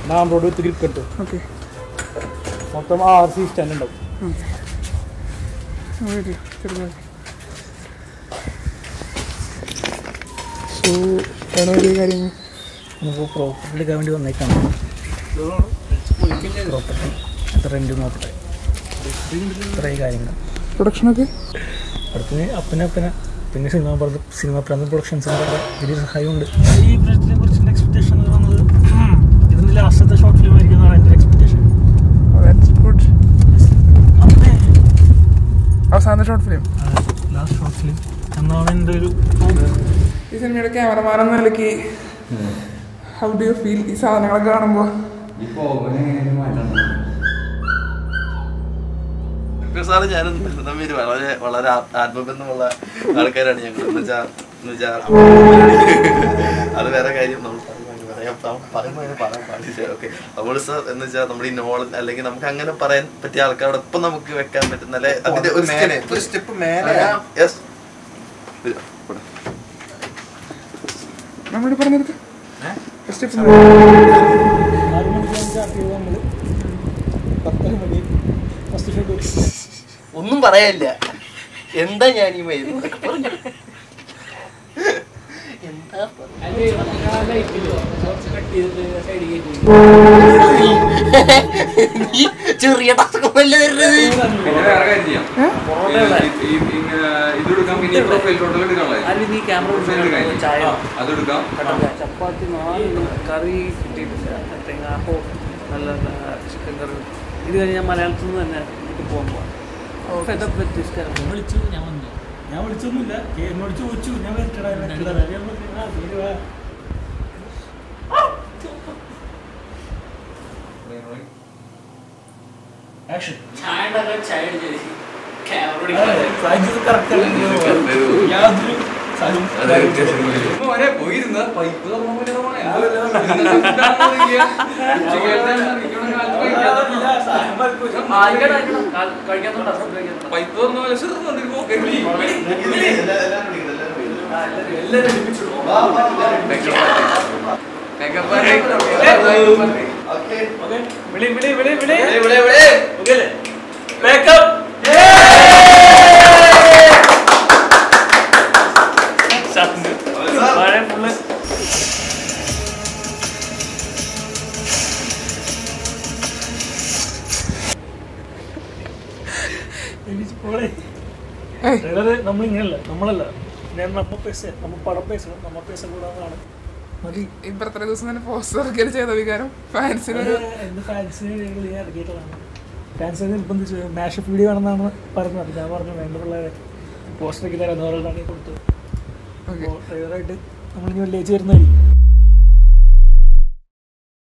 നാം road with grip cut okay മൊത്തം ആറ് സി സ്റ്റാൻഡ് ഉണ്ടാവും ചെറുതായി സോ ആണ് വലിയ കാര്യങ്ങൾ നമുക്ക് പ്രോപ്പർട്ടി എടുക്കാൻ വേണ്ടി വന്നേക്കാണ് പ്രോപ്പർട്ടി എത്ര റെൻറ്റ് നോക്കട്ടെ ഇത്രയും കാര്യങ്ങൾ പ്രൊഡക്ഷനൊക്കെ അടുത്തത് അപ്പന അപ്പന പിന്നെ സിനിമ പ്രദ- സിനിമ പ്രധാന പ്രൊഡക്ഷൻസിൻ്റെ വലിയ സഹായമുണ്ട് ഈ പ്രൊജക്റ്റിനെ കുറിച്ചുള്ള എക്സ്പെക്ടേഷൻ എന്ന് പറയുന്നത് ഇതിൻ്റെ ലാസ്റ്റത്തെ ഷോർട്ട് ഫിലിം ആയിരിക്കും എന്നാണ് എൻ്റെ എക്സ്പെക്ടേഷൻ ദാറ്റ്സ് ഗുഡ് അവസാനത്തെ short film last short film എന്നാണ് എൻ്റെ ഒരു ഈ സിനിമയുടെ ക്യാമറമാൻ എന്ന നിലയ്ക്ക് ഹൗ ഡു യു ഫീൽ ഈ സാധനങ്ങളൊക്കെ കാണുമ്പോൾ സാറ് ഞാനും തമ്മിൽ വളരെ വളരെ ആ- ആത്മബന്ധമുള്ള ആൾക്കാരാണ് ഞങ്ങൾ എന്ന് വെച്ചാൽ എന്ന് വെച്ചാൽ അത് വേറെ കാര്യം നമ്മൾ പറയാൻ പറയുമ്പോൾ അങ്ങനെ പറയാൻ പാടില്ല ഓക്കെ നമ്മൾ സാർ എന്ന് വെച്ചാൽ നമ്മുടെ ഈ നോളജ് അല്ലെങ്കിൽ നമുക്ക് അങ്ങനെ പറയാൻ പറ്റിയ ആൾക്കാരോടൊപ്പം നമുക്ക് വെക്കാൻ പറ്റുന്ന അല്ലെ അതിന്റെ ഒരു ഒരു സ്റ്റെപ്പ് മേലെ യെസ് നമ്മളിവിടെ പറഞ്ഞെടുത്ത് സ്റ്റെപ്പ് ആറ് മണിക്കാണ് സ്റ്റാർട്ട് ചെയ്തത് നമ്മൾ പത്തര മണി ഫസ്റ്റ് ഷോട്ട് ഒന്നും പറയാനില്ല എന്താ ഞാൻ ഈ മൈ എന്താ നീ ചെറിയ ടാസ്ക് വല്ല തരുന്നത് പിന്നെ വേറെ കാര്യം ചെയ്യാം ഈ- ഈ- ഇങ്ങനെ ഇതെടുക്കാം പിന്നെ പ്രൊഫൈൽ ഫോട്ടോ എടുക്കാനുള്ളത് പ്രൊഫൈൽ എടുക്കാം ആ, അതെടുക്കാം ചപ്പാത്തി നാല് കറി കിട്ടിയിട്ടില്ല തേങ്ങാപ്പോ നല്ല ചിക്കൻ കറി ഇത് കഴിഞ്ഞ് ഞാൻ മലയാളത്തിൽ നിന്ന് തന്നെ വീട്ടിൽ പോകാൻ പോകാം ഫെദപ്പ് വിത്ത് ദിസ് കറി വിളിച്ചു ഞാൻ വന്നു ഞാൻ വിളിച്ചൊന്നുമില്ല കേ- എന്നോട് ചോദിച്ചു ഞാൻ വരട്ടെടാ, ഞാൻ വരട്ടെടാ. ഞാൻ പറഞ്ഞു, "ആ, ശരി, വാ." Action. അതെ, സാഹചര്യം correct ആണ്. യാതൊരു സാഹചര്യം- മോനെ പോയിരുന്ന പൈപ്പ് തുറന്ന പോലെ മോനെ. ഇരുന്നിട്ട് ഫുഡാണോ നോക്കിയെ? ഉച്ചക്കലത്തെ ഇരിക്കണ കാലത്ത് കഴിക്കാത്ത പൈപ്പ് തുറന്ന പോലെ ചെറുത് വന്നിരുന്നു. വെളി, വെളി, വെളി. Makeup artist. വിളി വിളി വിളി വിളി ഇവിടെ ഇവിടെ പഴയ ഫുള്ള് എണീച്ച് പോളെ. ഏയ്. ട്രെയിലറ് നമ്മളിങ്ങനല്ല നമ്മളല്ല ഞാൻ നമ്മ പേസ നമ്മ പടം പേസണം നമ്മ പേസ കൂടാതാണ് മതി ഈ ബർത്ത്ഡേ ദിവസം തന്നെ പോസ്റ്റർ ഇറക്കിയത് ചെയ്ത വികാരം ഫാൻസിനൊരു എന്റെ ഫാൻസിന് ഞാൻ ഇറക്കിയിട്ടതാണ് ഫാൻസിനെ നിർബന്ധിച്ചു മാഷപ്പ് വീഡിയോ വേണമെന്നാണ് പറഞ്ഞത് അപ്പോൾ ഞാൻ പറഞ്ഞു വേണ്ട പിള്ളേരെ പോസ്റ്ററൊക്കെ തരാം പറഞ്ഞാണ് കൊടുത്തത് ഓക്കെ അപ്പോൾ ട്രെയിലറായിട്ട് നമ്മളിനി വെള്ളിയാഴ്ച വരുന്നതായിരിക്കും